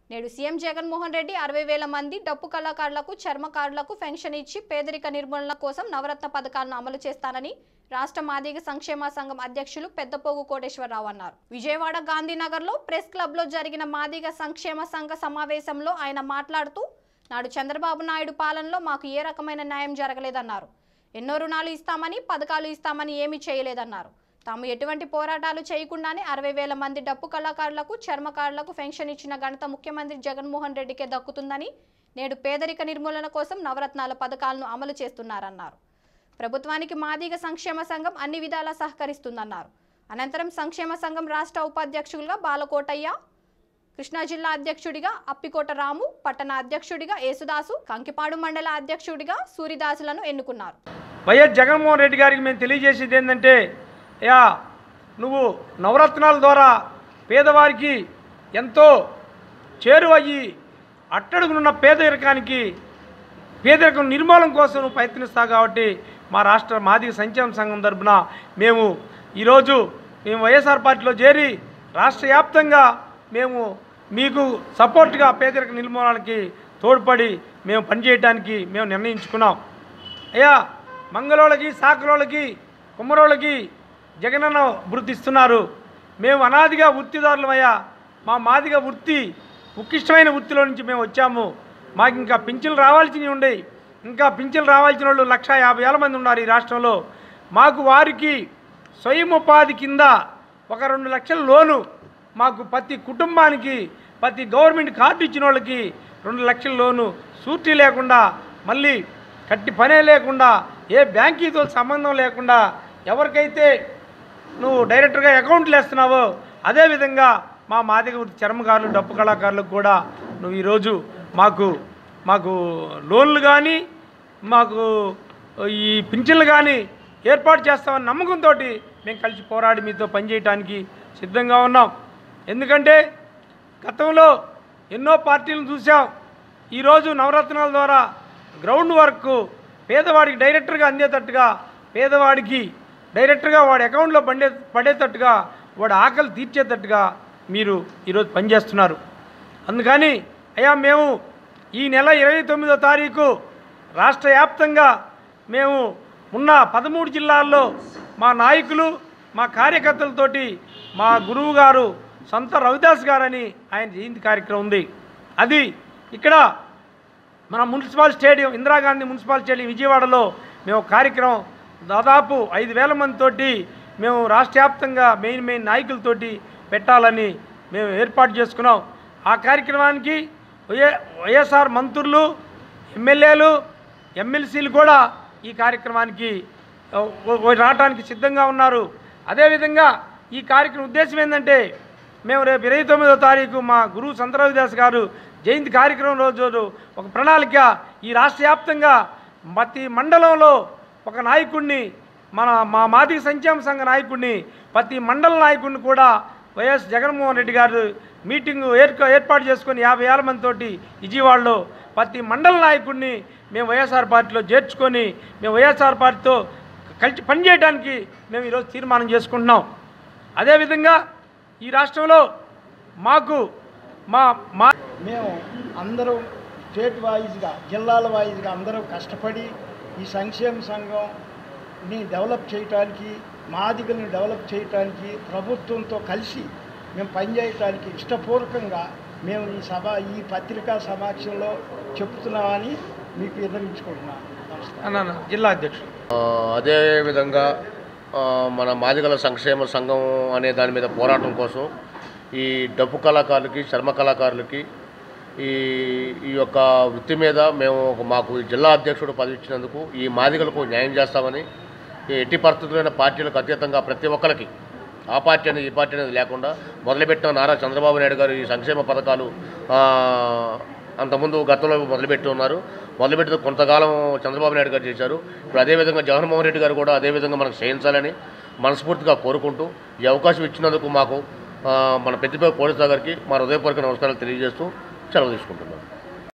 నేడు సీఎం జగన్మోహన్ రెడ్డి అరవై వేల మంది డప్పు కళాకారులకు చర్మకారులకు పెన్షన్ ఇచ్చి పేదరిక నిర్మూలన కోసం నవరత్న పథకాలను అమలు చేస్తానని రాష్ట్ర మాదిగ సంక్షేమ సంఘం అధ్యక్షులు పెద్దపోగు కోటేశ్వరరావు అన్నారు విజయవాడ గాంధీనగర్లో ప్రెస్ క్లబ్లో జరిగిన మాదిగ సంక్షేమ సంఘ సమావేశంలో ఆయన మాట్లాడుతూ నాడు చంద్రబాబు నాయుడు పాలనలో మాకు ఏ రకమైన న్యాయం జరగలేదన్నారు ఎన్నో రుణాలు ఇస్తామని పథకాలు ఇస్తామని ఏమీ చేయలేదన్నారు తాము ఎటువంటి పోరాటాలు చేయకుండానే అరవై వేల మంది డప్పు కళాకారులకు చర్మకారులకు పెన్షన్ ఇచ్చిన ఘనత ముఖ్యమంత్రి జగన్మోహన్ రెడ్డికే దక్కుతుందని నేడు పేదరిక నిర్మూలన కోసం నవరత్నాల పథకాలను అమలు చేస్తున్నారన్నారు ప్రభుత్వానికి మాదిగ సంక్షేమ సంఘం అన్ని విధాలా సహకరిస్తుందన్నారు అనంతరం సంక్షేమ సంఘం రాష్ట్ర ఉపాధ్యక్షులుగా బాలకోటయ్య కృష్ణా జిల్లా అధ్యక్షుడిగా అప్పికోట రాము పట్టణ అధ్యక్షుడిగా యేసుదాసు కంకిపాడు మండల అధ్యక్షుడిగా సూరిదాసులను ఎన్నుకున్నారు వైఎస్ జగన్మోహన్ రెడ్డి గారికి మేము తెలియజేసేది ఏంటంటే యా నువ్వు నవరత్నాల ద్వారా పేదవారికి ఎంతో చేరువయ్యి అట్టడుగునున్న పేదరికానికి పేదరికం నిర్మూలన కోసం నువ్వు ప్రయత్నిస్తావు కాబట్టి మా రాష్ట్ర మాదిగ సంక్షేమ సంఘం తరపున మేము ఈరోజు మేము వైఎస్ఆర్ పార్టీలో చేరి రాష్ట్ర వ్యాప్తంగా మేము మీకు సపోర్ట్గా పేదరిక నిర్మూలనకి తోడ్పడి మేము పనిచేయడానికి మేము నిర్ణయించుకున్నాం అయ్యా మంగళోళ్ళకి సాకరోళ్ళకి కుమ్మరోళ్ళకి జగనన్న వృత్తి ఇస్తున్నారు మేము అనాదిగా వృత్తిదారులమయ్యా మా మాదిగా వృత్తి ముఖ్యమైన వృత్తిలో నుంచి మేము వచ్చాము మాకు ఇంకా పింఛన్లు రావాల్సినవి ఉండేవి ఇంకా పింఛన్లు రావాల్సిన వాళ్ళు లక్ష యాభై వేల మంది ఉన్నారు ఈ రాష్ట్రంలో మాకు వారికి స్వయం ఉపాధి కింద ఒక రెండు లక్షల లోను మాకు ప్రతి కుటుంబానికి ప్రతి గవర్నమెంట్ కార్డు ఇచ్చిన వాళ్ళకి రెండు లక్షల లోను సూర్టీ లేకుండా మళ్ళీ కట్టి పనే లేకుండా ఏ బ్యాంకీతో సంబంధం లేకుండా ఎవరికైతే నువ్వు డైరెక్ట్గా అకౌంట్లు వేస్తున్నావో అదేవిధంగా మా మాదిగ వృత్తి చర్మకారులు డప్పు కళాకారులకు కూడా నువ్వు ఈరోజు మాకు మాకు లోన్లు కానీ మాకు ఈ పింఛన్లు కానీ ఏర్పాటు చేస్తామని నమ్మకంతో మేము కలిసి పోరాడి మీతో పనిచేయడానికి సిద్ధంగా ఉన్నాం ఎందుకంటే గతంలో ఎన్నో పార్టీలను చూసాం ఈరోజు నవరత్నాల ద్వారా గ్రౌండ్ వర్క్ పేదవాడికి డైరెక్టర్గా అందేటట్టుగా పేదవాడికి డైరెక్టర్గా వాడి అకౌంట్లో పండే పడేటట్టుగా వాడి ఆకలి తీర్చేటట్టుగా మీరు ఈరోజు పనిచేస్తున్నారు అందుకని అయ్యా మేము ఈ నెల ఇరవై తొమ్మిదో తారీఖు రాష్ట్ర వ్యాప్తంగా మేము ఉన్న పదమూడు జిల్లాల్లో మా నాయకులు మా కార్యకర్తలతోటి మా గురువు గారు సొంత రవిదాస్ గారని ఆయన జయంతి కార్యక్రమం ఉంది అది ఇక్కడ మన municipal stadium Indira Gandhi municipal stadium విజయవాడలో మేము ఒక కార్యక్రమం దాదాపు ఐదు వేల మందితోటి మేము రాష్ట్ర వ్యాప్తంగా మెయిన్ మెయిన్ నాయకులతోటి పెట్టాలని మేము ఏర్పాటు చేసుకున్నాం ఆ కార్యక్రమానికి వైఏ వైఎస్ఆర్ మంత్రులు ఎమ్మెల్యేలు ఎమ్మెల్సీలు కూడా ఈ కార్యక్రమానికి ఆ, వ- వ- రావడానికి సిద్ధంగా ఉన్నారు అదేవిధంగా ఈ కార్యక్రమం ఉద్దేశం ఏంటంటే మేము రేపు ఇరవై తొమ్మిదో తారీఖు మా గురువు సంతరవిదాస్ గారు జయంతి కార్యక్రమం రోజు ఒక ప్రణాళిక ఈ రాష్ట్ర వ్యాప్తంగా ప్రతి మండలంలో ఒక నాయకుడిని మన మా మాదిక సంక్షేమ సంఘ నాయకుడిని ప్రతి మండల నాయకుడిని కూడా వైఎస్ జగన్మోహన్ రెడ్డి గారు మీటింగ్ ఏర్ప ఏర్పాటు చేసుకొని యాభై వేల మందితోటి విజయవాడలో ప్రతి మండల నాయకుడిని మేము వైఎస్ఆర్ పార్టీలో చేర్చుకొని మేము వైఎస్ఆర్ పార్టీతో కలిసి పనిచేయడానికి మేము ఈరోజు తీర్మానం చేసుకుంటున్నాం అదేవిధంగా ఈ రాష్ట్రంలో మాకు మా మా మేము అందరూ స్టేట్ వైజ్గా జిల్లాల వైజ్గా అందరూ కష్టపడి ఈ సంక్షేమ సంఘంని డెవలప్ చేయటానికి మాదిగల్ని డెవలప్ చేయటానికి ప్రభుత్వంతో కలిసి మేము పనిచేయటానికి ఇష్టపూర్వకంగా మేము ఈ సభ ఈ పత్రికా సమాక్షంలో చెప్తున్నామని మీకు విన్నవించుకుంటున్నాను నమస్కారం అన్న జిల్లా అధ్యక్షుడు ఆ, అదే విధంగా ఆ, మన మాదిగల సంక్షేమ సంఘం అనే దాని మీద పోరాటం కోసం ఈ డప్పు కళాకారులకి చర్మ కళాకారులకి ఈ ఈ యొక్క వృత్తి మీద మేము ఒక మాకు ఈ జిల్లా అధ్యక్షుడు పదవి ఇచ్చినందుకు ఈ మాదిగలకు న్యాయం చేస్తామని ఈ ఎట్టి పరిస్థితులైన పార్టీలకు అతీతంగా ప్రతి ఒక్కరికి ఆ పార్టీ అనేది ఈ పార్టీ అనేది లేకుండా మొదలుపెట్టిన నారా చంద్రబాబు నాయుడు గారు ఈ సంక్షేమ పథకాలు ఆ, అంతకుముందు గతంలో మొదలుపెట్టి ఉన్నారు మొదలుపెట్టిన కొంతకాలం చంద్రబాబు నాయుడు గారు చేశారు ఇప్పుడు అదేవిధంగా జగన్మోహన్ రెడ్డి గారు కూడా అదేవిధంగా మనకు చేయించాలని మనస్ఫూర్తిగా కోరుకుంటూ ఈ అవకాశం ఇచ్చినందుకు మాకు ఆ, మన పెద్దపల్లి పోలీసు గారికి మా హృదయపూర్వక నమస్కారాలు తెలియజేస్తూ సెలవు తీసుకుంటున్నాం